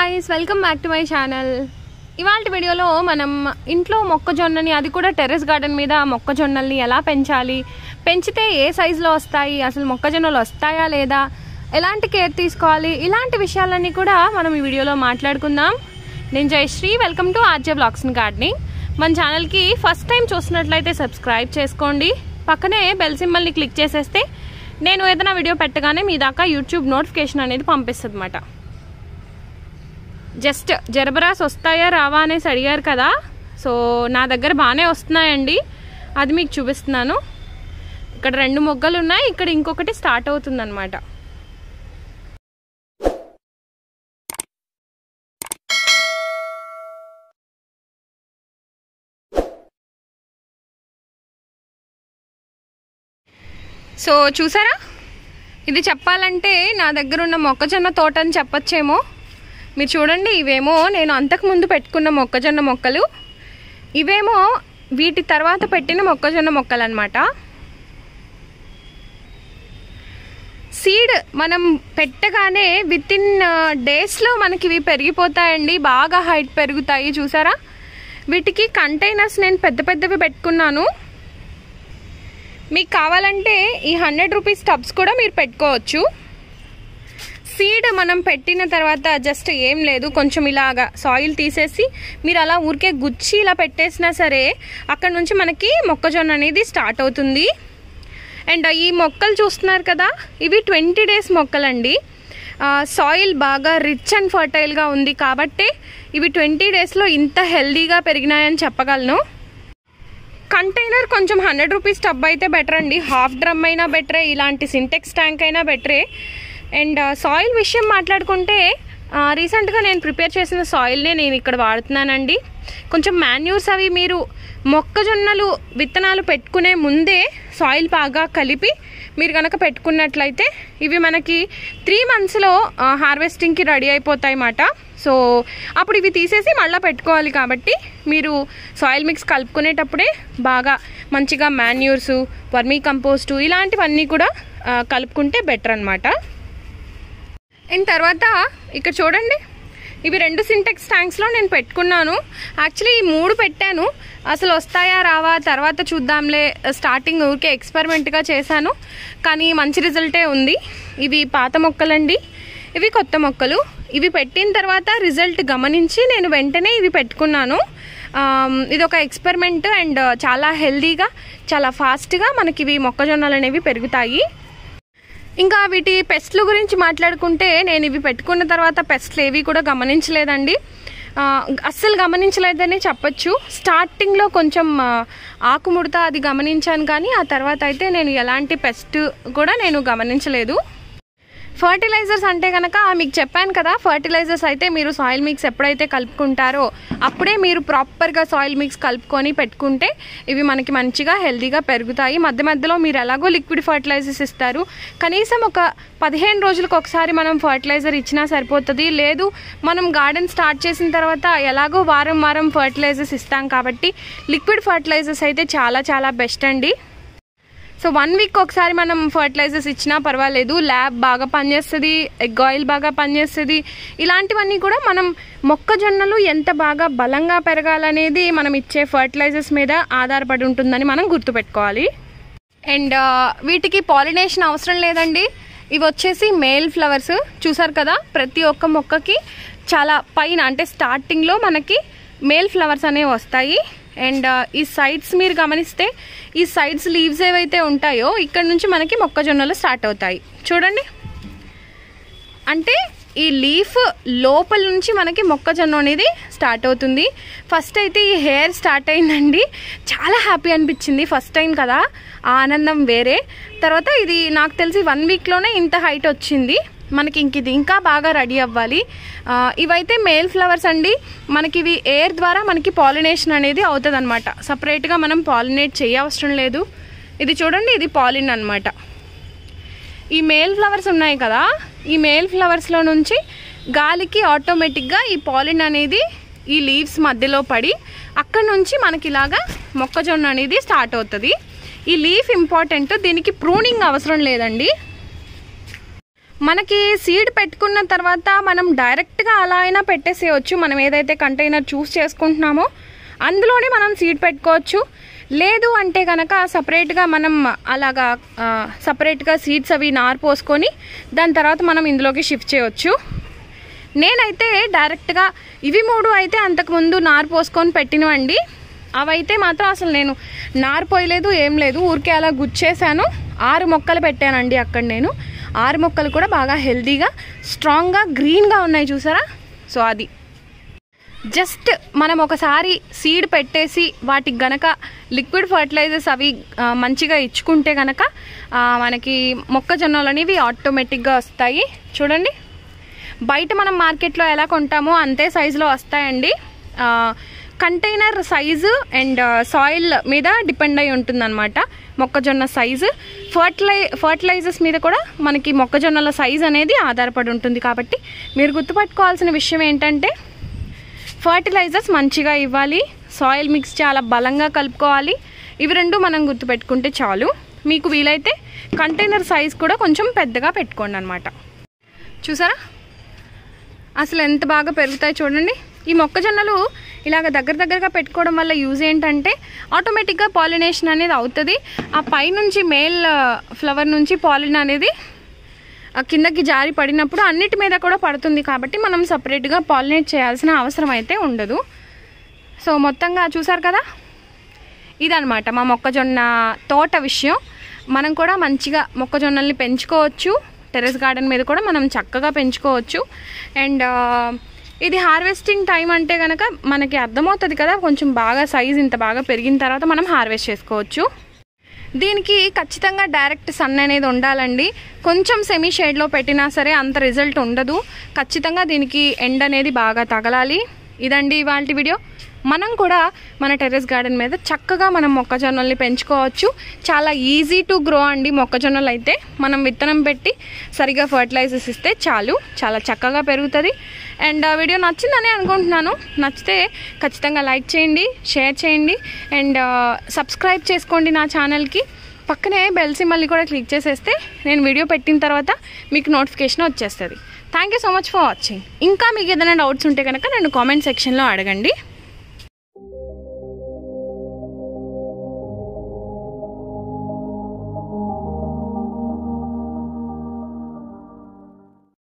guys welcome back to my channel ఇవాళ వీడియోలో మనం ఇంట్లో మొక్కజొన్నని అది కూడా టెర్రస్ గార్డెన్ మీద మొక్కజొన్నల్ని ఎలా పెంచాలి పెంచితే ఏ సైజులో వస్తాయి అసలు మొక్కజొన్నలు వస్తాయా లేదా ఎలాంటి కేర్ తీసుకోవాలి ఇలాంటి విషయాలన్నీ కూడా మనం ఈ వీడియోలో మాట్లాడుకుందాం నేను Jayashree welcome to RJ blogs and gardening మన ఛానల్కి ఫస్ట్ టైం చూసినట్లయితే సబ్స్క్రైబ్ చేసుకోండి పక్కనే బెల్ సింబల్ని క్లిక్ చేసేస్తే నేను ఏదైనా వీడియో పెట్టగానే మీ దాకా యూట్యూబ్ నోటిఫికేషన్ అనేది పంపిస్తుంది అనమాట జస్ట్ జరబరాస్ వస్తాయా రావా అనేసి అడిగారు కదా సో నా దగ్గర బాగానే వస్తున్నాయండి అది మీకు చూపిస్తున్నాను ఇక్కడ రెండు మొగ్గలు ఉన్నాయి ఇక్కడ ఇంకొకటి స్టార్ట్ అవుతుంది అనమాట సో చూసారా ఇది చెప్పాలంటే నా దగ్గర ఉన్న మొక్కజొన్న తోట అని చెప్పొచ్చేమో మీరు చూడండి ఇవేమో నేను అంతకుముందు పెట్టుకున్న మొక్కజొన్న మొక్కలు ఇవేమో వీటి తర్వాత పెట్టిన మొక్కజొన్న మొక్కలు అనమాట సీడ్ మనం పెట్టగానే విత్ ఇన్ డేస్లో మనకి ఇవి పెరిగిపోతాయండి బాగా హైట్ పెరుగుతాయి చూసారా వీటికి కంటైనర్స్ నేను పెద్ద పెద్దవి పెట్టుకున్నాను మీకు కావాలంటే ఈ హండ్రెడ్ రూపీస్ టబ్స్ కూడా మీరు పెట్టుకోవచ్చు సీడ్ మనం పెట్టిన తర్వాత జస్ట్ ఏం లేదు కొంచెం ఇలాగా సాయిల్ తీసేసి మీరు అలా ఊరికే గుచ్చి ఇలా పెట్టేసినా సరే అక్కడ నుంచి మనకి మొక్కజొన్న అనేది స్టార్ట్ అవుతుంది అండ్ ఈ మొక్కలు చూస్తున్నారు కదా ఇవి ట్వంటీ డేస్ మొక్కలండి సాయిల్ బాగా రిచ్ అండ్ ఫర్టైల్గా ఉంది కాబట్టి ఇవి ట్వంటీ డేస్లో ఇంత హెల్దీగా పెరిగినాయని చెప్పగలను కంటైనర్ కొంచెం హండ్రెడ్ రూపీస్ టబ్ అయితే బెటర్ అండి హాఫ్ డ్రమ్ అయినా బెటరే ఇలాంటి సింటెక్స్ ట్యాంక్ అయినా బెటరే అండ్ సాయిల్ విషయం మాట్లాడుకుంటే రీసెంట్గా నేను ప్రిపేర్ చేసిన సాయిల్నే నేను ఇక్కడ వాడుతున్నానండి కొంచెం మాన్యూర్స్ అవి మీరు మొక్కజొన్నలు విత్తనాలు పెట్టుకునే ముందే సాయిల్ బాగా కలిపి మీరు కనుక పెట్టుకున్నట్లయితే ఇవి మనకి త్రీ మంత్స్లో హార్వెస్టింగ్కి రెడీ అయిపోతాయి అన్నమాట సో అప్పుడు ఇవి తీసేసి మళ్ళీ పెట్టుకోవాలి కాబట్టి మీరు సాయిల్ మిక్స్ కలుపుకునేటప్పుడే బాగా మంచిగా మాన్యూర్సు వర్మీ కంపోస్టు ఇలాంటివన్నీ కూడా కలుపుకుంటే బెటర్ అనమాట అండ్ తర్వాత ఇక్కడ చూడండి ఇవి రెండు సింటెక్స్ ట్యాంక్స్లో నేను పెట్టుకున్నాను యాక్చువల్లీ ఈ మూడు పెట్టాను అసలు వస్తాయా రావా తర్వాత చూద్దాంలే స్టార్టింగ్ ఊరికే ఎక్స్పెరిమెంట్గా చేశాను కానీ మంచి రిజల్టే ఉంది ఇవి పాత మొక్కలండి ఇవి కొత్త మొక్కలు ఇవి పెట్టిన తర్వాత రిజల్ట్ గమనించి నేను వెంటనే ఇవి పెట్టుకున్నాను ఇది ఒక ఎక్స్పెరిమెంట్ అండ్ చాలా హెల్దీగా చాలా ఫాస్ట్గా మనకి ఇవి మొక్కజొన్నలు అనేవి పెరుగుతాయి ఇంకా వీటి పెస్ట్లు గురించి మాట్లాడుకుంటే నేను ఇవి పెట్టుకున్న తర్వాత పెస్ట్లు ఏవి కూడా గమనించలేదండి అస్సలు గమనించలేదని చెప్పచ్చు స్టార్టింగ్లో కొంచెం ఆకుముడత అది గమనించాను కానీ ఆ తర్వాత అయితే నేను ఎలాంటి పెస్ట్ కూడా నేను గమనించలేదు ఫర్టిలైజర్స్ అంటే కనుక మీకు చెప్పాను కదా ఫర్టిలైజర్స్ అయితే మీరు సాయిల్ మిక్స్ ఎప్పుడైతే కలుపుకుంటారో అప్పుడే మీరు ప్రాపర్గా సాయిల్ మిక్స్ కలుపుకొని పెట్టుకుంటే ఇవి మనకి మంచిగా హెల్దీగా పెరుగుతాయి మధ్య మధ్యలో మీరు ఎలాగో లిక్విడ్ ఫర్టిలైజర్స్ ఇస్తారు కనీసం ఒక పదిహేను రోజులకు ఒకసారి మనం ఫర్టిలైజర్ ఇచ్చినా సరిపోతుంది లేదు మనం గార్డెన్ స్టార్ట్ చేసిన తర్వాత ఎలాగో వారం వారం ఫర్టిలైజర్స్ ఇస్తాం కాబట్టి లిక్విడ్ ఫర్టిలైజర్స్ అయితే చాలా చాలా బెస్ట్ అండి సో వన్ వీక్ ఒకసారి మనం ఫర్టిలైజర్స్ ఇచ్చినా పర్వాలేదు ల్యాబ్ బాగా పనిచేస్తుంది ఎగ్ ఆయిల్ బాగా పనిచేస్తుంది ఇలాంటివన్నీ కూడా మనం మొక్కజొన్నలు ఎంత బాగా బలంగా పెరగాలనేది మనం ఇచ్చే ఫర్టిలైజర్స్ మీద ఆధారపడి ఉంటుందని మనం గుర్తుపెట్టుకోవాలి అండ్ వీటికి పాలినేషన్ అవసరం లేదండి ఇవి వచ్చేసి మేల్ ఫ్లవర్స్ చూసారు కదా ప్రతి ఒక్క మొక్కకి చాలా పైన అంటే స్టార్టింగ్లో మనకి మేల్ ఫ్లవర్స్ అనేవి వస్తాయి అండ్ ఈ సైడ్స్ మీరు గమనిస్తే ఈ సైడ్స్ లీవ్స్ ఏవైతే ఉంటాయో ఇక్కడ నుంచి మనకి మొక్కజొన్నలు స్టార్ట్ అవుతాయి చూడండి అంటే ఈ లీఫ్ లోపల నుంచి మనకి మొక్కజొన్న అనేది స్టార్ట్ అవుతుంది ఫస్ట్ అయితే ఈ హెయిర్ స్టార్ట్ అయిందండి చాలా హ్యాపీ అనిపించింది ఫస్ట్ టైం కదా ఆ ఆనందం వేరే తర్వాత ఇది నాకు తెలిసి వన్ వీక్లోనే ఇంత హైట్ వచ్చింది మనకి ఇంక ఇది ఇంకా బాగా రెడీ అవ్వాలి ఇవైతే మేల్ ఫ్లవర్స్ అండి మనకి ఇవి ఎయిర్ ద్వారా మనకి పాలినేషన్ అనేది అవుతుంది అనమాట సపరేట్గా మనం పాలినేట్ చేయవసరం లేదు ఇది చూడండి ఇది పాలిన్ అనమాట ఈ మేల్ ఫ్లవర్స్ ఉన్నాయి కదా ఈ మేల్ ఫ్లవర్స్లో నుంచి గాలికి ఆటోమేటిక్గా ఈ పాలిన్ అనేది ఈ లీవ్స్ మధ్యలో పడి అక్కడ నుంచి మనకి ఇలాగా మొక్కజొన్న అనేది స్టార్ట్ అవుతుంది ఈ లీఫ్ ఇంపార్టెంట్ దీనికి ప్రూనింగ్ అవసరం లేదండి మనకి సీడ్ పెట్టుకున్న తర్వాత మనం డైరెక్ట్గా అలా అయినా పెట్టేసేయచ్చు మనం ఏదైతే కంటైనర్ చూస్ చేసుకుంటున్నామో అందులోనే మనం సీడ్ పెట్టుకోవచ్చు లేదు అంటే కనుక సపరేట్గా మనం అలాగా సపరేట్గా సీడ్స్ అవి నార్ పోసుకొని దాని తర్వాత మనం ఇందులోకి షిఫ్ట్ చేయవచ్చు నేనైతే డైరెక్ట్గా ఇవి మూడు అయితే అంతకుముందు నారు పోసుకొని పెట్టినవండి అవైతే మాత్రం అసలు నేను నారు పోయలేదు ఏం లేదు ఊరికే అలా గుచ్చేసాను ఆరు మొక్కలు పెట్టానండి అక్కడ నేను ఆరు మొక్కలు కూడా బాగా హెల్తీగా స్ట్రాంగ్గా గ్రీన్గా ఉన్నాయి చూసారా సో అది జస్ట్ మనం ఒకసారి సీడ్ పెట్టేసి వాటికి గనక లిక్విడ్ ఫర్టిలైజర్స్ అవి ఆ, మంచిగా ఇచ్చుకుంటే గనక ఆ, మనకి మొక్కజొన్నలు అనేవి ఆటోమేటిక్గా వస్తాయి చూడండి బయట మనం మార్కెట్లో ఎలా కొంటామో అంతే సైజులో వస్తాయండి ఆ, కంటైనర్ సైజు అండ్ సాయిల్ మీద డిపెండ్ అయి ఉంటుందన్నమాట మొక్కజొన్న సైజు ఫర్టిలై ఫర్టిలైజర్స్ మీద కూడా మనకి మొక్కజొన్నల సైజ్ అనేది ఆధారపడి ఉంటుంది కాబట్టి మీరు గుర్తుపట్టుకోవాల్సిన విషయం ఏంటంటే ఫర్టిలైజర్స్ మంచిగా ఇవ్వాలి సాయిల్ మిక్స్ చాలా బలంగా కలుపుకోవాలి ఇవి రెండు మనం గుర్తుపెట్టుకుంటే చాలు మీకు వీలైతే కంటైనర్ సైజ్ కూడా కొంచెం పెద్దగా పెట్టుకోండి అనమాట చూసారా అసలు ఎంత బాగా పెరుగుతాయి చూడండి ఈ మొక్కజొన్నలు ఇలాగ దగ్గర దగ్గరగా పెట్టుకోవడం వల్ల యూజ్ ఏంటంటే ఆటోమేటిక్గా పాలినేషన్ అనేది అవుతుంది ఆ పైనుంచి మేల్ ఫ్లవర్ నుంచి పాలిన్ అనేది ఆ కిందకి జారి పడినప్పుడు అన్నిటి మీద కూడా పడుతుంది కాబట్టి మనం సపరేట్గా పాలినేట్ చేయాల్సిన అవసరం అయితే ఉండదు సో మొత్తంగా చూసారు కదా ఇదనమాట మా మొక్కజొన్న తోట విషయం మనం కూడా మంచిగా మొక్కజొన్నల్ని పెంచుకోవచ్చు టెరెస్ గార్డెన్ మీద కూడా మనం చక్కగా పెంచుకోవచ్చు అండ్ ఇది హార్వెస్టింగ్ టైం అంటే కనుక మనకి అర్థమవుతుంది కదా కొంచెం బాగా సైజ్ ఇంత బాగా పెరిగిన తర్వాత మనం హార్వెస్ట్ చేసుకోవచ్చు దీనికి ఖచ్చితంగా డైరెక్ట్ సన్ అనేది ఉండాలండి కొంచెం సెమీ షేడ్లో పెట్టినా సరే అంత రిజల్ట్ ఉండదు ఖచ్చితంగా దీనికి ఎండ్ అనేది బాగా తగలాలి ఇదండి ఇవాళ వీడియో మనం కూడా మన టెర్రస్ గార్డెన్ మీద చక్కగా మనం మొక్కజొన్నల్ని పెంచుకోవచ్చు చాలా ఈజీ టు గ్రో అండి మొక్కజొన్నలు అయితే మనం విత్తనం పెట్టి సరిగా ఫర్టిలైజర్స్ ఇస్తే చాలు చాలా చక్కగా పెరుగుతుంది అండ్ ఆ వీడియో నచ్చిందని అనుకుంటున్నాను నచ్చితే ఖచ్చితంగా లైక్ చేయండి షేర్ చేయండి అండ్ సబ్స్క్రైబ్ చేసుకోండి నా ఛానల్కి పక్కనే బెల్ సింబల్ని కూడా క్లిక్ చేసేస్తే నేను వీడియో పెట్టిన తర్వాత మీకు నోటిఫికేషన్ వచ్చేస్తుంది thank you so much for watching ఇంకా మీకు ఏదైనా డౌట్స్ ఉంటే కనుక నన్ను కామెంట్ సెక్షన్లో అడగండి